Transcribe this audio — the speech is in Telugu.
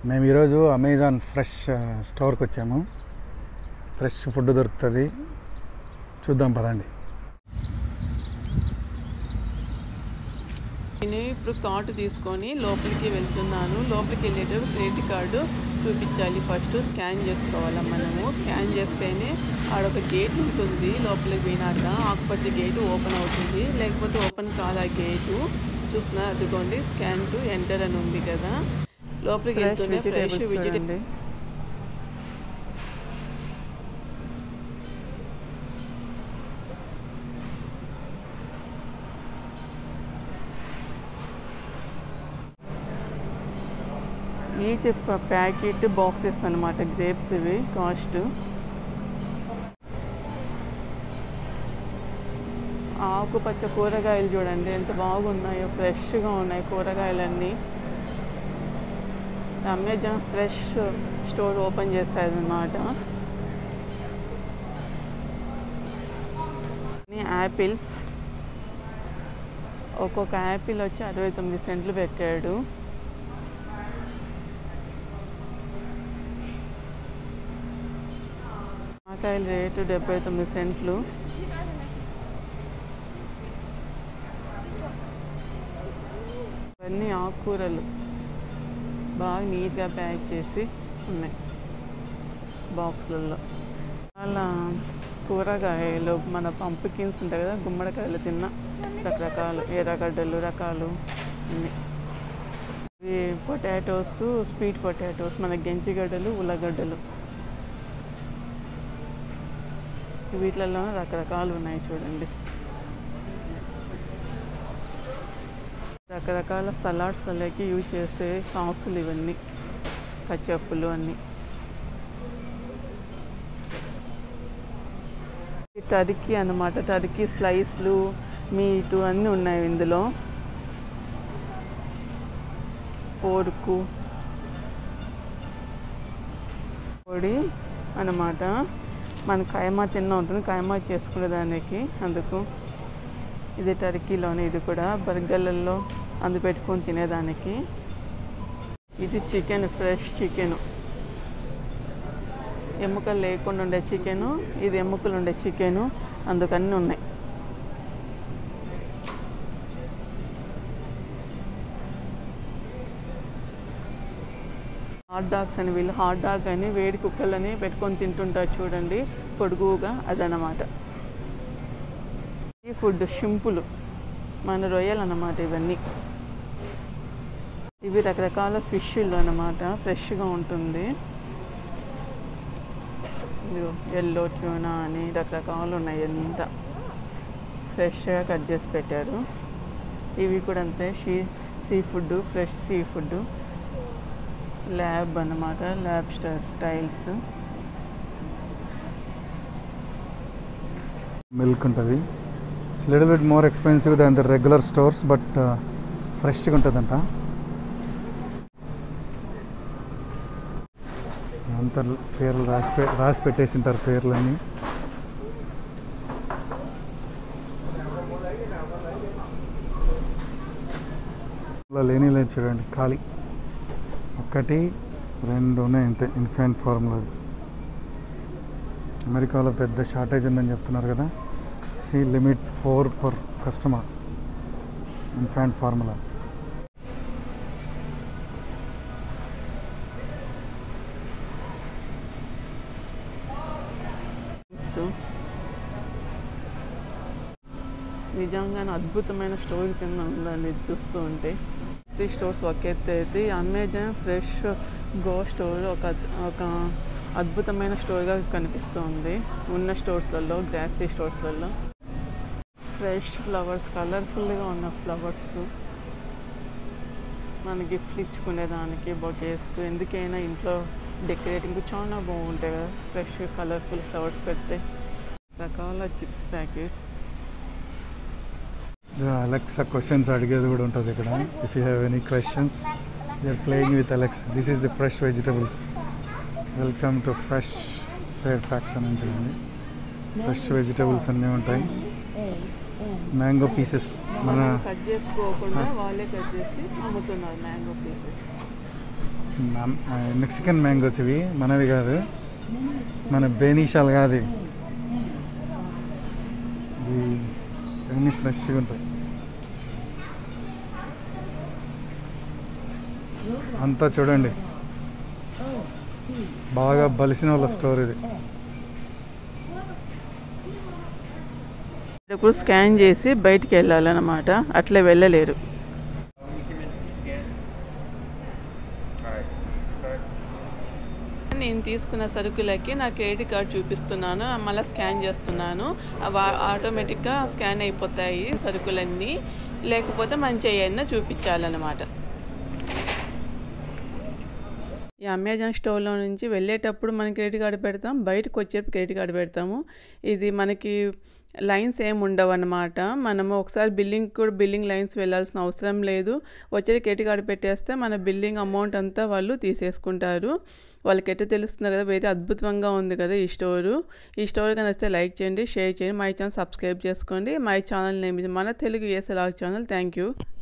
మేము ఈరోజు అమెజాన్ ఫ్రెష్ ఆ, స్టోర్కి వచ్చాము ఫ్రెష్ ఫుడ్ దొరుకుతుంది చూద్దాం పదండి నేను ఇప్పుడు కార్డు తీసుకొని లోపలికి వెళ్తున్నాను లోపలికి వెళ్ళేటప్పుడు క్రెడిట్ కార్డు చూపించాలి ఫస్ట్ స్కాన్ చేసుకోవాలి మనము స్కాన్ చేస్తేనే ఆడొక గేట్ ఉంటుంది లోపలికి పోయినాక ఆకుపచ్చ గేటు ఓపెన్ అవుతుంది లేకపోతే ఓపెన్ కాదు ఆ గేటు చూస్తున్నా అదిగోండి స్కాన్ టు ఎంటర్ అని ఉంది కదా లోపలికి వెళ్తూనే fresh vegetable each packet boxes అనమాట గ్రేప్స్ ఇవి కాస్ట్ ఆకుపచ్చ కూరగాయలు చూడండి ఎంత బాగున్నాయో ఫ్రెష్గా ఉన్నాయి కూరగాయలన్నీ అమెజాన్ ఫ్రెష్ స్టోర్ ఓపెన్ చేశారనమాట యాపిల్స్ ఒక్కొక్క యాపిల్ వచ్చి అరవై తొమ్మిది సెంట్లు పెట్టాడు ఆకాయల రేటు డెబ్బై తొమ్మిది సెంట్లు ఇవన్నీ ఆకుకూరలు బాగా నీట్గా ప్యాక్ చేసి ఉన్నాయి బాక్స్లలో అలా కూరగాయలు మన పంపుకిన్స్ ఉంటాయి కదా గుమ్మడికాయలు తిన్న రకరకాలు ఎర్రగడ్డలు రకాలు అన్నీ ఇవి పొటాటోస్ స్వీట్ పొటాటోస్ మన గెంజిగడ్డలు ఉల్లగడ్డలు వీటిలలో రకరకాలు ఉన్నాయి చూడండి రకరకాల సలాడ్స్లోకి యూజ్ చేసే సాసులు ఇవన్నీ కచ్చప్పులు అన్నీ ఈ టర్కీ అన్నమాట టర్కీ స్లైస్లు మీటు అన్నీ ఉన్నాయి ఇందులో పోరుకు పొడి అన్నమాట మన కైమా తిన్న ఉంటుంది కైమా చేసుకునే దానికి అందుకు ఇది టర్కీలోనే ఇది కూడా బర్గర్లలో అందు పెట్టుకొని తినేదానికి ఇది చికెన్ ఫ్రెష్ చికెన్ ఎముకలు లేకుండా ఉండే చికెను ఇది ఎముకలు ఉండే చికెను అందుకన్నీ ఉన్నాయి హాట్ డాగ్స్ అని వీళ్ళు హాట్ డాగ్ అని వేడి కుక్కలని పెట్టుకొని తింటుంటారు చూడండి పొడుగుగా అదనమాట ఈ ఫుడ్ షింపులు మన రొయ్యలు అన్నమాట ఇవన్నీ ఇవి రకరకాల ఫిష్లు అన్నమాట ఫ్రెష్గా ఉంటుంది ఎల్లో ట్యూనా అని రకరకాలు ఉన్నాయి ఎంత ఫ్రెష్గా కట్ చేసి పెట్టారు ఇవి కూడా అంతే she seafood fresh seafood lab అన్నమాట ల్యాబ్ టైల్స్ మిల్క్ ఉంటుంది it's little bit more expensive than the regular stores but ఫ్రెష్గా ఉంటుందంట అంత పేర్లు రాసి పె రాసి పెట్టేసి ఉంటారు పేర్లన్నీ ఇలా లేని లేదు చూడండి ఖాళీ ఒకటి రెండు ఉన్నాయి అంతే ఇన్ఫాంట్ ఫార్ములా అమెరికాలో పెద్ద షార్టేజ్ ఉందని చెప్తున్నారు కదా see limit four per customer infant formula so నిజంగానే అద్భుతమైన స్టోర్ కింద ఉందండి ఇది చూస్తూ ఉంటే త్రీ స్టోర్స్ ఒక ఎత్తు అయితే అమెజాన్ ఫ్రెష్ గో స్టోర్ ఒక ఒక అద్భుతమైన స్టోర్గా కనిపిస్తుంది ఉన్న స్టోర్స్లలో గ్రాసరీ స్టోర్స్లలో ఫ్రెష్ ఫ్లవర్స్ కలర్ఫుల్గా ఉన్న ఫ్లవర్స్ మన గిఫ్ట్లు ఇచ్చుకునేదానికి బొకేస్ ఎందుకైనా ఇంట్లో డెకరేటింగ్ చాలా బాగుంటాయి కదా ఫ్రెష్ కలర్ఫుల్ ఫ్లవర్స్ పెడితే రకాల చిప్స్ ప్యాకెట్స్ అలెక్సా క్వశ్చన్స్ అడిగేది కూడా ఉంటుంది ఇక్కడ if you have any questions you're playing with Alexa this is the fresh vegetables welcome to fresh fare facts అని చూడండి ఫ్రెష్ వెజిటబుల్స్ అన్నీ ఉంటాయి మ్యాంగో పీసెస్ మన కట్ చేసుకోకుండా వాళ్ళే కట్ చేసి అమ్ముతున్నారు మ్యాంగో పీసెస్ మెక్సికన్ మ్యాంగోస్ ఇవి మనవి కాదు మన బేనీషాలు కాదు ఇవి ఇవి అన్నీ ఫ్రెష్గా ఉంటాయి అంతా చూడండి బాగా బలిసిన వాళ్ళ స్టోర్ ఇది ఇప్పుడు స్కాన్ చేసి బయటికి వెళ్ళాలన్నమాట అట్లా వెళ్ళలేరు నేను తీసుకున్న సరుకులకి నా క్రెడిట్ కార్డ్ చూపిస్తున్నాను మళ్ళీ స్కాన్ చేస్తున్నాను అవి ఆటోమేటిక్గా స్కాన్ అయిపోతాయి సరుకులన్నీ లేకపోతే మన చేయన్న చూపించాలన్నమాట ఈ అమెజాన్ స్టోర్లో నుంచి వెళ్ళేటప్పుడు మనం క్రెడిట్ కార్డు పెడతాం బయటకు వచ్చేటప్పుడు క్రెడిట్ కార్డు పెడతాము ఇది మనకి లైన్స్ ఏమి ఉండవు అన్నమాట మనము ఒకసారి బిల్లింగ్ కూడా బిల్లింగ్ లైన్స్ వెళ్ళాల్సిన అవసరం లేదు వచ్చే క్రెడిట్ కార్డు పెట్టేస్తే మన బిల్లింగ్ అమౌంట్ అంతా వాళ్ళు తీసేసుకుంటారు వాళ్ళకి ఎట్టు తెలుస్తుంది కదా వేరే అద్భుతంగా ఉంది కదా ఈ స్టోరు ఈ స్టోర్ కనుక వస్తే లైక్ చేయండి షేర్ చేయండి మై ఛానల్ సబ్స్క్రైబ్ చేసుకోండి మై ఛానల్ నేమ్ ఇది మన తెలుగు ఏసలాగ్ ఛానల్ థ్యాంక్ యూ